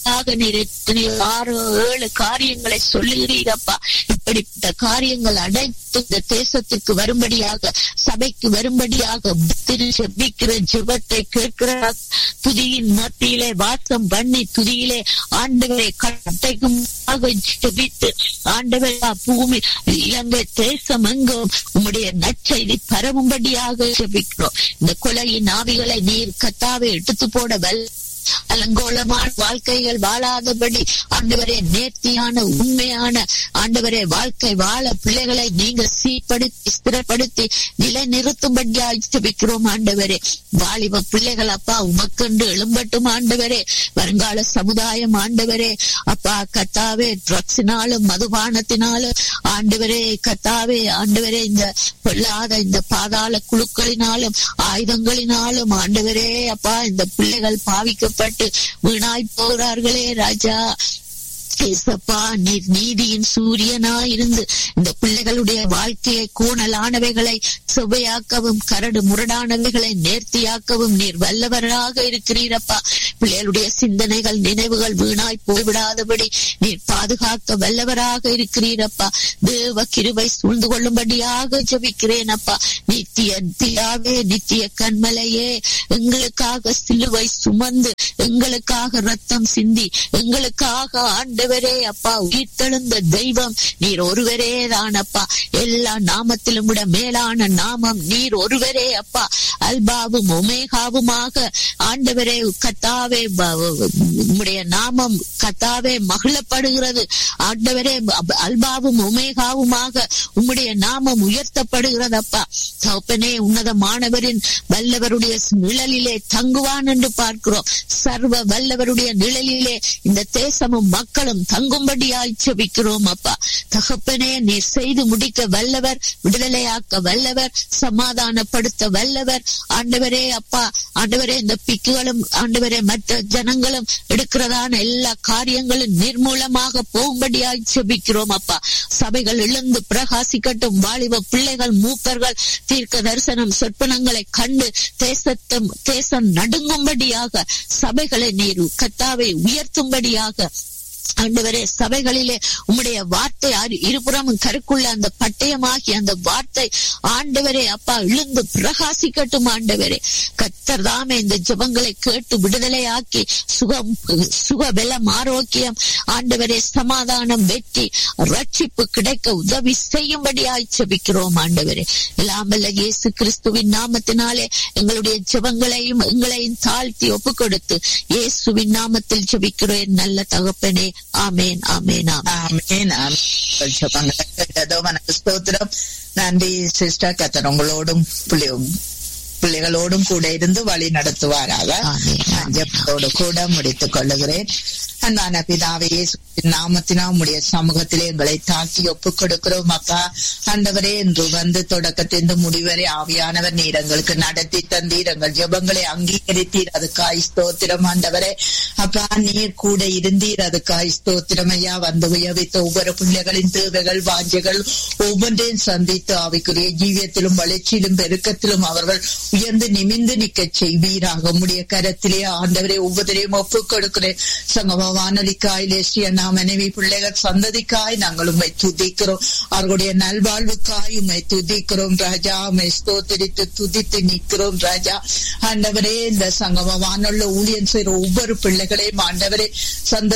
வரும்படியாக நீர் எத்தனையோ ஆறு ஏழு காரியங்களை சொல்லுகிறீரப்பா இப்படிப்பட்ட காரியங்கள் அனைத்து இந்த தேசத்துக்கு வரும்படியாக சபைக்கு வரும்படியாக திரு ஜெபிக்கிற ஜெபத்தை கேட்கிற துதியின் மத்தியிலே வாசம் பண்ணி துதியிலே ஆண்டவரை கட்டைக்கும் ஜெபித்து ஆண்டவரா பூமி இலங்கை தேசம் எங்கும் உம்முடைய நற்செய்தி பரவும்படியாக ஜெபிக்கிறோம் இந்த கொலையின் ஆவிகளை நீர் கத்தாவை எடுத்து போட வல்ல அலங்கோலமான வாழ்க்கைகள் வாழாதபடி ஆண்டவரே நேர்த்தியான உண்மையான ஆண்டவரே வாழ்க்கை வாழ பிள்ளைகளை நீங்க சீர்படுத்தி ஸ்திரப்படுத்தி நிலைநிறுத்தும்படியாய் ஜெபிக்கிறோம் ஆண்டவரே வாலிப பிள்ளைகள் அப்பா உமக்கென்று எழும்பட்டும் ஆண்டவரே வருங்கால சமுதாயம் ஆண்டவரே அப்பா கத்தாவே ட்ரக்ஸினாலும் மதுபானத்தினாலும் ஆண்டவரே கத்தாவே ஆண்டவரே இந்த பொல்லாத இந்த பாதாள குழுக்களினாலும் ஆயுதங்களினாலும் ஆண்டவரே அப்பா இந்த பிள்ளைகள் பாவிக்கப்பட்டு வீணாய் போகிறார்களே ராஜா ஏசப்பா நீர் நீதியின் சூரியனா இருந்து இந்த பிள்ளைகளுடைய வாழ்க்கையை கூணலானவைகளை சுவையாக்கவும் கரடு முரடானவைகளை நேர்த்தியாக்கவும் நீர் வல்லவராக இருக்கிறீரப்பா பிள்ளைகளுடைய சிந்தனைகள் நினைவுகள் வீணாய் போய்விடாதபடி நீர் பாதுகாக்க வல்லவராக இருக்கிறீரப்பா தேவ கிருவை சூழ்ந்து கொள்ளும்படியாக ஜபிக்கிறேன் அப்பா நித்திய பிதாவே நித்திய கண்மலையே எங்களுக்காக சிலுவை சுமந்து எங்களுக்காக ரத்தம் சிந்தி எங்களுக்காக ஆண்டவரே அப்பா உயிர்த்தெழுந்த தெய்வம் நீர் ஒருவரே தான் அப்பா எல்லா நாமத்திலும் விட மேலான நாமம் நீர் ஒருவரே அப்பா அல்பாவும் ஒமேகாவுமாக ஆண்டவரே கத்தாவே உம்முடைய நாமம் கத்தாவே மகிழப்படுகிறது ஆண்டவரே அல்பாவும் ஒமேகாவுமாக உம்முடைய நாமம் உயர்த்தப்படுகிறது அப்பா தகப்பனே உன்னதமானவரின் வல்லவருடைய நிழலிலே தங்குவான் என்று பார்க்கிறோம் சர்வ வல்லவருடைய நிழலிலே இந்த தேசமும் மக்களும் தங்கும்படியாய் செபிக்கிறோம் அப்பா தகப்பனே நீர் செய்து முடிக்க வல்லவர் விடுதலையாக்க வல்லவர் சமாதானப்படுத்த வல்லவர் ஆண்டவரே அப்பா ஆண்டவரே இந்த பிக்குகளும் ஆண்டவரே மற்ற ஜனங்களும் எடுக்கிறதான எல்லா காரியங்களும் நிர்மூலமாக போகும்படியாய் செபிக்கிறோம் அப்பா சபைகள் எழுந்து பிரகாசிக்கட்டும் வாலிப பிள்ளைகள் மூப்பர்கள் தீர்க்க தரிசனம் சொற்பனங்களை கண்டு தேசத்தும் தேசம் நடுங்கும்படியாக சபைகளை நீர் கத்தாவை உயர்த்தும்படியாக ஆண்டவரே சபைகளிலே உம்முடைய வார்த்தை இருபுறமும் கருக்குள்ள அந்த பட்டயமாகி அந்த வார்த்தை ஆண்டவரே அப்பா இழுந்து பிரகாசிக்கட்டும் ஆண்டவரே கத்தர் தாமே இந்த ஜபங்களை கேட்டு விடுதலையாக்கி சுகம் சுக பலம் ஆரோக்கியம் ஆண்டவரே சமாதானம் வெற்றி ரட்சிப்பு கிடைக்க உதவி செய்யும்படியாய் ஜபிக்கிறோம் ஆண்டவரே இல்லாமல்ல இயேசு கிறிஸ்துவின் நாமத்தினாலே எங்களுடைய ஜபங்களையும் எங்களையும் தாழ்த்தி ஒப்பு கொடுத்து இயேசுவின் நாமத்தில் ஜபிக்கிறேன் நல்ல தகப்பனே ஆமேன் ஆமேன் ஆமேன் ஆமேன் ஸ்தோத்திரம் நன்றி சிஸ்டர் கத்தர் உங்களோடும் பிள்ளைகளோடும் கூட இருந்து வழி நடத்துவாராக ஜபத்தோடு கூட முடித்துக் கொள்ளுகிறேன் அன்பான பிதாவே நாமத்தினா உடைய சமூகத்திலே எங்களை தாக்கி ஒப்புக் கொடுக்கிறோம் அப்பா ஆண்டவரே என்று வந்து தொடக்கத்திலிருந்து முடிவரை ஆவியானவர் நீர் எங்களுக்கு நடத்தி தந்தீர் எங்கள் ஜபங்களை அங்கீகரித்தீர் அதுக்காய் ஸ்தோத்திரம் ஆண்டவரே அப்பா நீர் கூட இருந்தீர் அதுக்காய் ஸ்தோத்திரம் ஐயா வந்து உயவித்த ஒவ்வொரு பிள்ளைகளின் தேவைகள் வாஞ்சைகள் ஒவ்வொன்றையும் சந்தித்து அவைக்குரிய ஜீவியத்திலும் வளர்ச்சியிலும் பெருக்கத்திலும் அவர்கள் உயர்ந்து நிமிந்து நிக்க செய்வீராக உம்முடைய கரத்திலே ஆண்டவரே ஒவ்வொருவரையும் ஒப்புக் கொடுக்கிறேன் சங்கம வானொலிக்காய் லேசிய நாம் மனைவி பிள்ளைகள் சந்ததிக்காய் நாங்கள் உண்மை துதிக்கிறோம் அவர்களுடைய நல்வாழ்வுக்காய் உண்மை துதிக்கிறோம் ராஜா உண்மை ஸ்தோத்தரித்து துதித்து நிற்கிறோம் ராஜா ஆண்டவரே இந்த சங்கம வானொல்ல ஊழியன் செய்கிற ஒவ்வொரு பிள்ளைகளையும் ஆண்டவரே சந்த